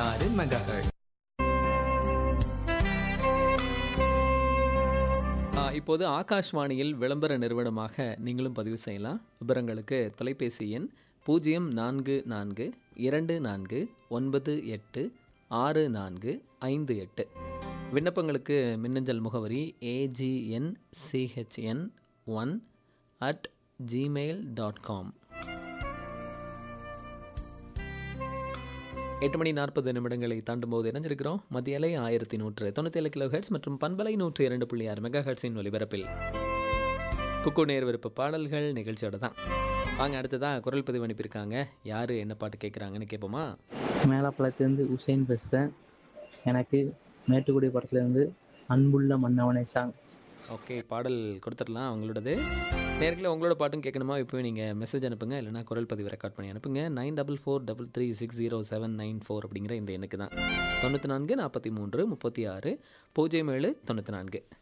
ஆறு மெகாஹெர்ட்ஸ் ஆ, இப்போது ஆகாஷ்வாணியில் விளம்பர நிறுவனமாக நீங்களும் பதிவு செய்யலாம் விவரங்களுக்கு தொலைபேசி எண் பூஜ்ஜியம் நான்கு நான்கு இரண்டு நான்கு ஒன்பது எட்டு ஆறு நான்கு ஐந்து எட்டு விண்ணப்பங்களுக்கு மின்னஞ்சல் முகவரி AGN CHN one at Gmail dot com எட்டு மணி நாற்பது நிமிடங்களை தாண்டும் போது இணைஞ்சிருக்கிறோம் மத்திய அலை ஆயிரத்தி நூற்று தொண்ணூற்றி ஏழு கிலோ ஹெர்ட்ஸ் மற்றும் பண்பலை நூற்று இரண்டு புள்ளி ஆறு மெகா ஹெர்ட்ஸின் ஒலிபரப்பில் குக்கு நேர் விருப்ப பாடல்கள் நிகழ்ச்சியோட தான் வாங்க அடுத்ததாக குரல் பதிவு அனுப்பியிருக்காங்க யார் என்ன பாட்டு கேட்குறாங்கன்னு கேட்போமா மேலப்பழத்துலேருந்து உசேன் பேசுகிறேன் எனக்கு மேட்டுக்குடி படத்துலேருந்து அன்புள்ள மன்னவனே சாங் ஓகே பாடல் கொடுத்துடலாம் அவங்களோடது நேர்களை உங்களோட பாட்டும் கேட்கணுமா இப்போ நீங்கள் மெசேஜ் அனுப்புங்க இல்லைனா குரல் பதிவு ரெக்கார்ட் பண்ணி அனுப்புங்க nine double four double three six zero seven nine four அப்படிங்கிற இந்த எண்ணுக்கு தான் தொண்ணூற்றி நான்கு நாற்பத்தி மூன்று முப்பத்தி ஆறு பூஜ்ஜியம் ஏழு தொண்ணூற்றி நான்கு